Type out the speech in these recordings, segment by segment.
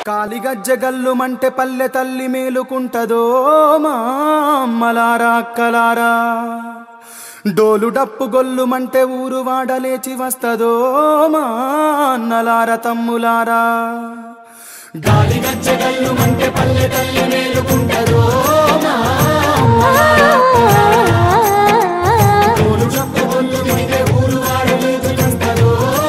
కాలిగజ్జగల్లుమంటే పల్లె తల్లి మేలుకుంటదో మా అమ్మలారా అక్కలారా డోలు డప్పు గొల్లుమంటే ఊరు వాడలేచి వస్తదో మా అన్నలార తమ్ములారా గాలిగజ్జగల్లుమంటే పల్లె తల్లి మేలుకుంటదో మా డోలు డప్పు గొల్లుమంటే ఊరు వాడలేచి వస్తదో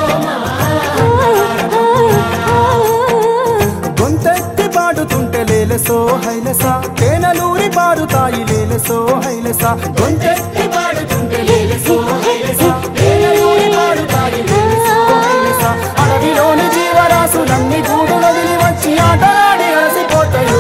గొంతెత్తి పాడుతుంటే లేలసో హైలస తేనెలూరి పారుతాయి లేలసో హైలస గొంతెత్తి పాడుతుంటే లేలసో హైలస తేనెలూరి పారుతాయి లేలసో హైలస అడవిలోని జీవరాశులన్నీ గూడు వదిలి వచ్చి ఆటలాడి అలసిపోతాయి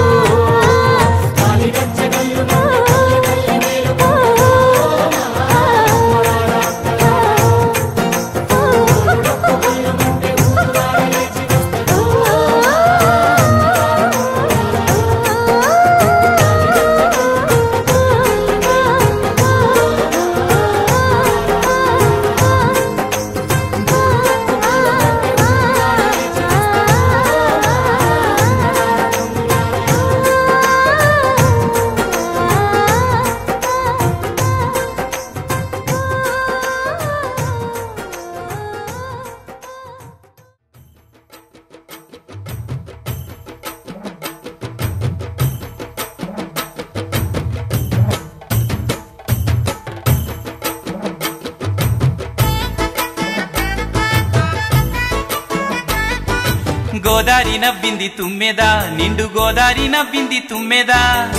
గోదారి నవ్వింది తుమ్మెదా నిండు గోదారి నవ్వింది తుమ్మెదా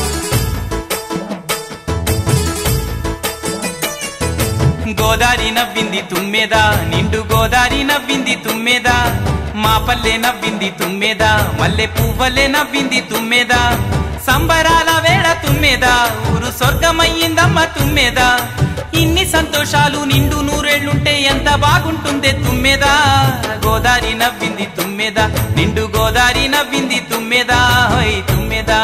గోదారి నవ్వింది తుమ్మెదా నిండు గోదారి నవ్వింది తుమ్మెదా మా పల్లె నవ్వింది తుమ్మెదా మల్లె పువ్వలే నవ్వింది తుమ్మెదా సంబరాల వేళ తుమ్మెదా ఊరు స్వర్గమయ్యిందమ్మ తుమ్మెదా ఇన్ని సంతోషాలు నిండు నూరేళ్లుంటే ఎంత బాగుంటుందే తుమ్మెదా గోదారి నవ్వింది తుమ్మెదా నిండు గోదారి నవ్వింది తుమ్మెదా హోయ్ తుమ్మెదా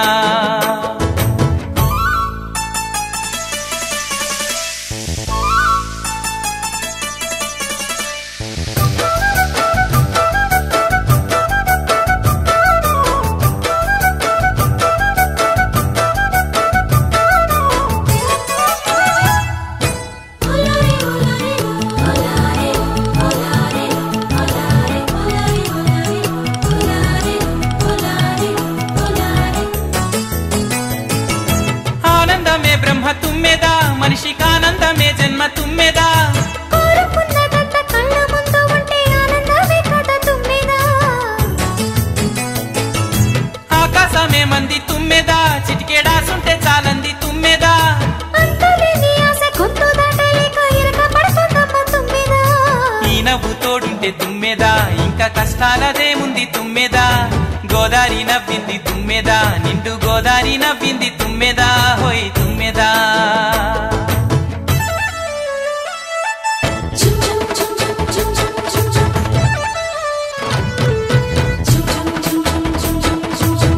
ఆనందమే బ్రహ్మ తుమ్మెదా మనిషికి ఆనందమే జన్మ తుమ్మెదా కోరుకున్నదంత కళ్ళ ముందు ఉంటే ఆనందమే కదా తుమ్మెదా ఆకాశమే మంది తుమ్మెదా చిటికెడాసుంటే చాలంది తుమ్మెదా అంతులేని ఆశ గొంతు దాటలేక ఇరక పడుతుందమ్మ తుమ్మెదా ఈ నవ్వు తోడుంటే తుమ్మెదా ఇంకా కష్టాలదేముంది తుమ్మెదా గోదారి నవ్వింది తుమ్మెదా నిండు గోదారి నవ్వింది తుమ్మెదా హోయ్ తుమ్మెదా చుం చుం చుం చుం చుం చుం చుం చుం చుం చుం చుం చుం చుం చుం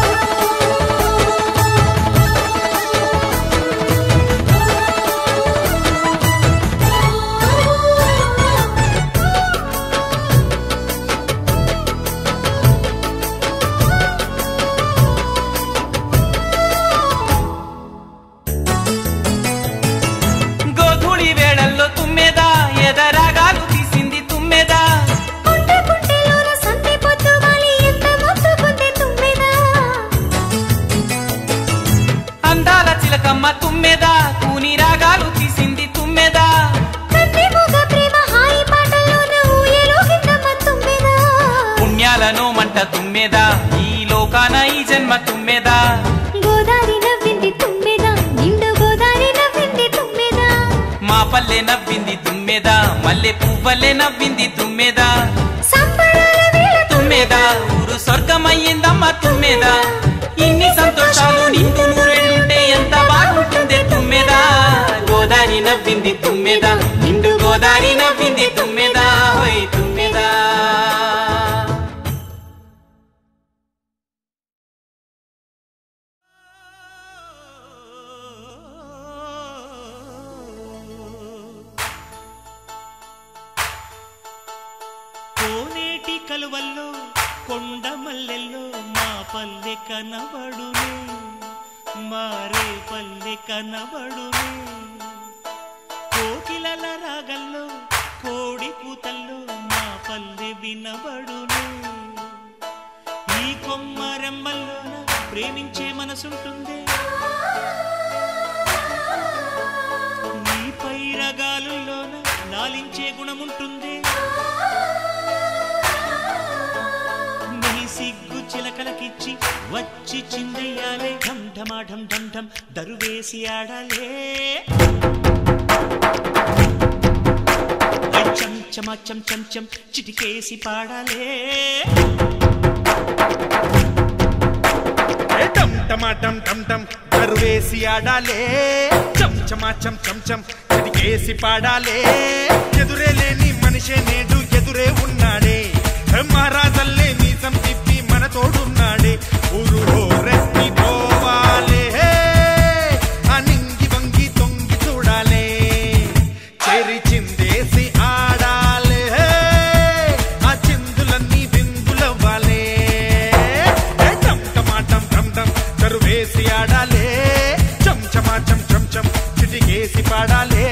గోధుడి వేళల్లో తుమ్మెదా ఎదరాగాలు తీసింది తుమ్మెదా కుంటె కుంటెలోన సంధి పొద్దుగాలి ఎంత మొత్తుకుంటే తుమ్మెదా అందాల చిలకమ్మ తుమ్మెదా కూని రాగాలు తీసింది తుమ్మెదా కన్నె మూగ ప్రేమ హాయి పాటలోన ఊయలోగిందమ్మ తుమ్మెదా పుణ్యాలను మంట తుమ్మెదా ఈ లోకాన ఈ జన్మ తుమ్మెదా గోదారి నవ్వింది తుమ్మెదా నిండు గోదారి నవ్వింది తుమ్మెదా మా పల్లె నవ్వింది తుమ్మెదా మల్లె పువ్వలే నవ్వింది తుమ్మెదా సంబరాల వేళ తుమ్మెదా ఊరు స్వర్గమయ్యిందమ్మ తుమ్మెదా ఇన్ని సంతోషాలు నిండు నూరేళ్ళుంటే ఎంత బాగుంటుందే తుమ్మెదా గోదారి నవ్వింది తుమ్మెదా నిండు గోదారి నవ్వింది తుమ్మెదా హోయ్ తుమ్మెదా కోనేటి కలువల్లో కొండ మల్లెల్లో పల్లె కనబడునే మారే పల్లె కనబడునే కోకిలల రాగల్లో కోడి కూతల్లో మా పల్లె వినబడునే ఈ కొమ్మ రెమ్మల్లోన ప్రేమించే మనసుంటుందే నీ పైరగాలుల్లోన లాలించే గుణముంటుందే నీ సిగ్గు చిలకలకిచ్చి వచ్చి చిందెయ్యాలే ఢం ఢమా ఢం ఢం ఢం దరువేసి ఆడాలే ఐ చం చమా చం చం చం చిటికేసి పాడాలే ఏ టమ్ టమా టమ్ టమ్ టమ్ దరువేసి ఆడాలే చం చమా చం చం చం చిటికేసి పాడాలే ఎదురే లేని మనిషే నేడు ఎదురే ఉన్నాడే మహారాజల్లే మీసం తిప్పి మన తోడున్నాడే ఊరు రెత్తి పోవాలే ఆ నింగి వంగి తొంగి చూడాలే చెరి చిందేసి ఆడాలే ఆ చిందులన్నీ బిందులవ్వాలే ఏ టమ్ టమా టమ్ టమ్ టమ్ తరువేసి ఆడాలే చం చమా చం చం చం చిటికేసి పాడాలే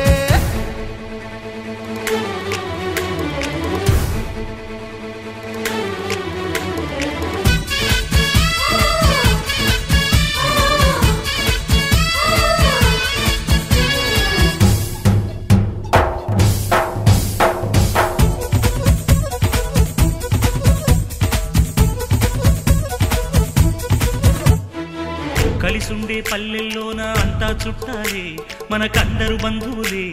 కలిసుండే పల్లెల్లోన అంతా చుట్టాలే మనకందరు బంధువులే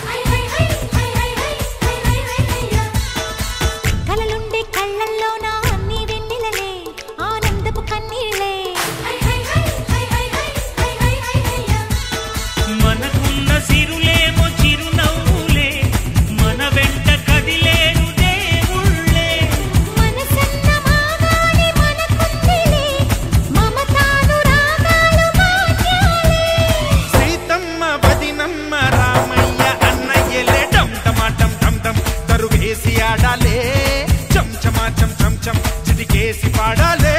కలలుండే కళ్ళల్లోన అన్ని వెన్నెలలే ఆనందపు కన్నీళ్ళే మనకున్న సిరులేమో చిరునవ్వులే మన వెంట కదిలేరు దేవుళ్ళే మనసన్న మాగాలి మనకుందిలే మమతాను రాగాలు మాట్యాలే సీతమ్మ వదినమ్మ రామయ్య అన్నయ్యలే టమ్ టమా టమ్ టమ్ టమ్ తరువేసి ఆడాలే చం చమా చం చం చం చిటికేసి పాడాలే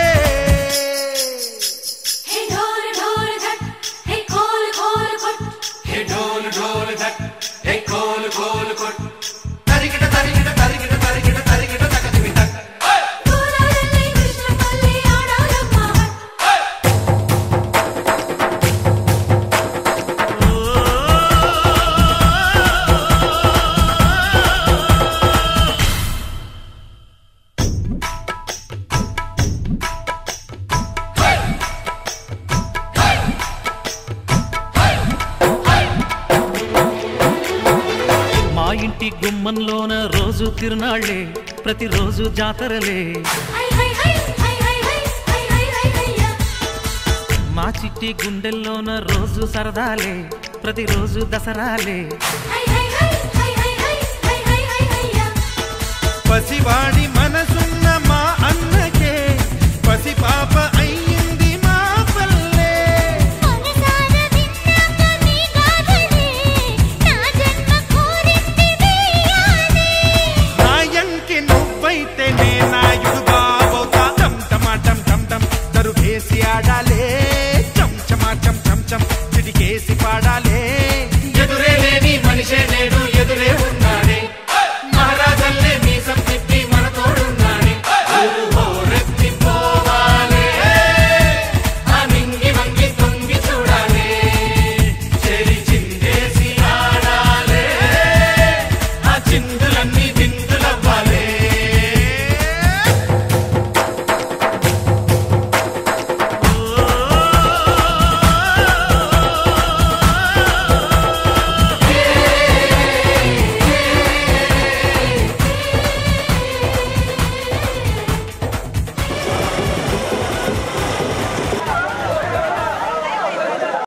హే ఢోల్ ఢోల్ ధక్ హే ఖోల్ ఖోల్ కొట్ హే ఢోల్ ఢోల్ ధక్ హే కోల్ కోల్ కొట్ తరిగిట తరిగిట తరిగిట తరిగిట తరిగిట తగదిమి తక్ గోదావరి కృష్ణపల్లి ఆడాలమ్మ మా ఇంటి గుమ్మంలోన రోజు తిరునాళ్లే ప్రతిరోజు జాతరలే హై హై హై హై హై హై హై హై హై హయ్యా మా చిట్టి గుండెల్లోన రోజు సరదాలే ప్రతిరోజు దసరాలే హై హై హై హై హై హై హై హై హై హయ్యా పసివాడి మనసున్న మా అన్నకే పసి పాప అయ్యింది మా పల్లె మనసార విన్నాక నీ గాథనే నా జన్మ కోరింది వేయాలే నాయంకి నువ్వైతే నే నాయుడుగా